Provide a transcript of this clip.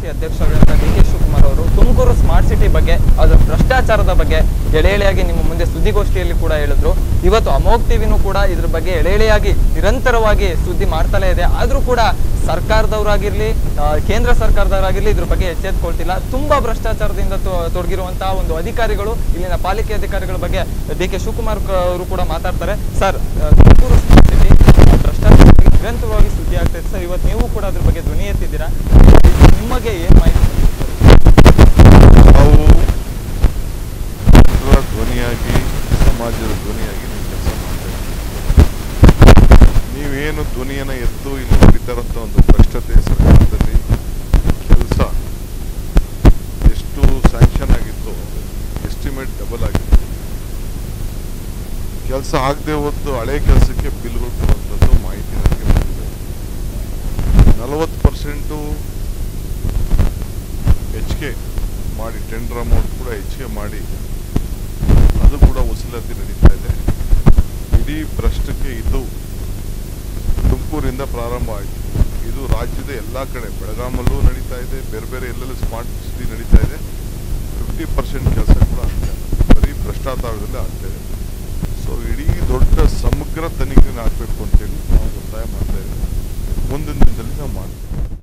ಸಮಿತಿ ಅಧ್ಯಕ್ಷರಾದಂಥ D K Shivakumar ಅವರು ತುಮಕೂರು ಸ್ಮಾರ್ಟ್ ಸಿಟಿ ಬಗ್ಗೆ ಅದರ ಭ್ರಷ್ಟಾಚಾರದ ಬಗ್ಗೆ ಎಳೆ ಎಳೆಯಾಗಿ ನಿಮ್ಮ ಮುಂದೆ ಸುದ್ದಿಗೋಷ್ಠಿಯಲ್ಲಿ ಕೂಡ ಹೇಳಿದ್ರು ಇವತ್ತು ಅಮೋಘ್ ಟಿವಿನೂ ಕೂಡ ಇದ್ರ ಬಗ್ಗೆ ಎಳೆ ಎಳೆಯಾಗಿ ನಿರಂತರವಾಗಿ ಸುದ್ದಿ ಮಾಡ್ತಲೇ ಇದೆ ಆದ್ರೂ ಕೂಡ ಸರ್ಕಾರದವರಾಗಿರ್ಲಿ ಆ, ಕೇಂದ್ರ ಸರ್ಕಾರದವರಾಗಿರ್ಲಿ ಇದ್ರ ಬಗ್ಗೆ ಎಚ್ಚೆತ್ಕೊಳ್ತಿಲ್ಲ ತುಂಬಾ ಭ್ರಷ್ಟಾಚಾರದಿಂದ ತೊ- ತೊಡಗಿರುವಂತಹ ಒಂದು ಅಧಿಕಾರಿಗಳು ಇಲ್ಲಿನ ಪಾಲಿಕೆ ಅಧಿಕಾರಿಗಳ ಬಗ್ಗೆ ಡಿ ಕೆ ಶಿವಕುಮಾರ್ ಕ- ಅವರು ಕೂಡ ಮಾತಾಡ್ತಾರೆ ಸರ್ ಆ, ತುಮಕೂರು ಸ್ಮಾರ್ಟ್ ಸಿಟಿ ಭ್ರಷ್ಟಾಚಾರ ಬಗ್ಗೆ ನಿರಂತರವಾಗಿ ಸುದ್ದಿ ಆಗ್ತಾ ಇದೆ ಸರ್ ಇವತ್ತು ನೀವು ಕೂಡ ಅದ್ರ ಬಗ್ಗೆ ಧ್ವನಿ ಎತ್ತಿದ್ದೀರಾ ನಿಮಗೆ ಏನ್ ಮಾಹಿತಿ ನಾವು ಜನರ ಧ್ವನಿಯಾಗಿ ಸಮಾಜದ ಧ್ವನಿಯಾಗಿ ನೀವು ಕೆಲಸ ಮಾಡ್ತಾ ಇದ್ದೀವಿ ನೀವೇನು ಧ್ವನಿಯನ್ನು ಎತ್ತು ಇಲ್ಲಿ ನಡೀತಾರಂತ ಒಂದು ಭ್ರಷ್ಟತೆ ಸರ್ಕಾರದಲ್ಲಿ ಕೆಲಸ ಎಷ್ಟು ಸ್ಯಾಂಕ್ಷನ್ ಆಗಿತ್ತು ಎಸ್ಟಿಮೇಟ್ ಡಬಲ್ ಆಗಿತ್ತು ಕೆಲಸ ಆಗದೆ ಹೋದ್ದು ಹಳೆ ಕೆಲಸಕ್ಕೆ ಬಿಲ್ಗಳು ಕೊಡುವಂಥದ್ದು ಮಾಹಿತಿ ನನಗೆ ಬಂದಿದೆ ನಲವತ್ತು ಪರ್ಸೆಂಟು ಹೆಚ್ಚಿಗೆ ಮಾಡಿ ಟೆಂಡರ್ ಅಮೌಂಟ್ ಕೂಡ ಹೆಚ್ಚಿಗೆ ಮಾಡಿ ಅದು ಕೂಡ ವಸೂಲಾತಿ ನಡೀತಾ ಇದೆ ಇಡೀ ಭ್ರಷ್ಟಕ್ಕೆ ಇದು ತುಮಕೂರಿಂದ ಪ್ರಾರಂಭ ಆಯಿತು ಇದು ರಾಜ್ಯದ ಎಲ್ಲ ಕಡೆ ಬೆಳಗಾಮಲ್ಲೂ ನಡೀತಾ ಇದೆ ಬೇರೆ ಬೇರೆ ಎಲ್ಲೆಲ್ಲೂ ಸ್ಮಾರ್ಟ್ ಸಿಟಿ ನಡೀತಾ ಇದೆ ಫಿಫ್ಟಿ ಪರ್ಸೆಂಟ್ ಕೆಲಸ ಕೂಡ ಆಗ್ತಾ ಇದೆ ಬರೀ ಭ್ರಷ್ಟಾಚಾರದಲ್ಲೇ ಆಗ್ತಾ ಇದೆ ಸೊ ಇಡೀ ದೊಡ್ಡ ಸಮಗ್ರ ತನಿಖೆನ ಹಾಕಬೇಕು ಅಂತೇಳಿ ನಾವು ಒತ್ತಾಯ ಮಾಡ್ತಾ ಇದ್ದೀವಿ ಮುಂದಿನ ದಿನದಲ್ಲಿ ನಾವು ಮಾಡ್ತೀವಿ